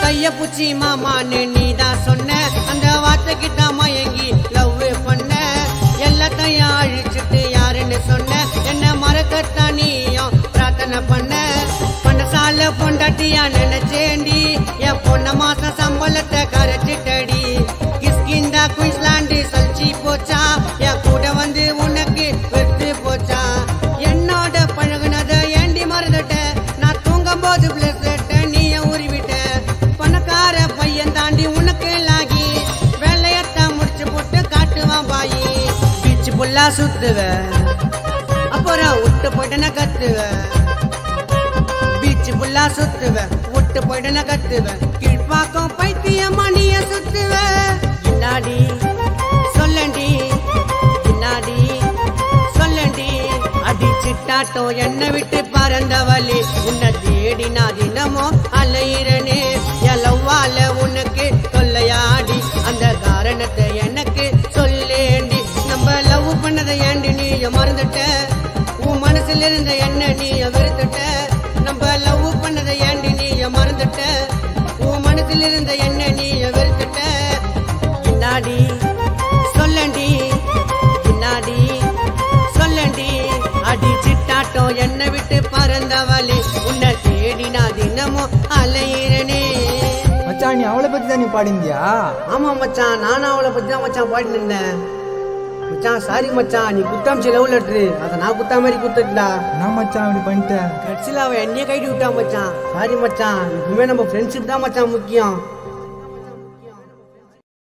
கைய புச்சி மாமான்னு நீ தான் சொன்ன அந்த வார்த்தைக்கு தான் மயங்கி லவ் பண்ண எல்லாத்தையும் அழிச்சிட்டு யாருன்னு சொன்ன என்ன மறக்கத்தான் நீயும் பிரார்த்தனை பண்ண பண்ணசால பொண்டாட்டியா நினைச்சேண்டி என் பொண்ண மாசம் சம்பளத்தை கரைச்சிட்டடி கிஸ்கிந்தா குயின்ஸ்லாண்டு சல்ச்சி போச்சா என் கூட வந்து உனக்கு வெத்து போச்சா என்னோட பழகுனத ஏண்டி மறந்துட்ட நான் தூங்கும் போது பிளஸ் நீய உருவிட்ட பணக்கார பையன் தாண்டி உனக்கு லாகி வேலையத்தான் முடிச்சு போட்டு காட்டுவான் பாயி பீச்சு புல்லா சுத்துவ அப்புறம் விட்டு போயிட்டு கத்துவ பீச்சு புல்லா சுத்துவ விட்டு போயிட்டு கத்துவ கீழ்பாக்கம் பைத்தியமா நீய சுத்துவ இன்னாடி சொல்லண்டி இன்னாடி சொல்லண்டி அடிச்சிட்டாட்டம் என்ன விட்டு பறந்தவளே உன்னை தேடி நான் தினமோ அலையிறனே எலவால உனக்கு தொல்லையாடி அந்த காரணத்தை எனக்கு சொல்லேண்டி நம்ம லவ் பண்ணதை ஏண்டி நீ மறந்துட்ட உன் மனசுல இருந்த என்ன நீ வெறுத்துட்ட நம்ம லவ் பண்ணதை ஏண்டி நீ மறந்துட்ட உன் மனசுல இருந்த என்ன நீ வெறுத்துட்ட இன்னாடி சொல்லண்டி இன்னாடி சொல்லண்டி அடி சிட்டாட்டம் என்ன விட்டு பறந்தவளே உன்னை தேடி நான் தினமும் அலையிறனே மச்சான் நீ அவளை பத்தி தான் நீ பாடிந்தியா ஆமா மச்சான் நானும் அவளை பத்தி தான் மச்சான் பாடிட்டு இருந்தேன் மச்சான் சாரி மச்சான் நீ குத்தாமிச்சு லவ் லெட்ரு அதை நான் குத்தா மாதிரி குத்துட்டா என்ன மச்சான் அப்படி பண்ணிட்ட கட்சியில் அவன் என்னையே கைட்டு விட்டான் மச்சான் சாரி மச்சான் எப்பவுமே நம்ம ஃப்ரெண்ட்ஷிப் தான் மச்சான் முக்கியம்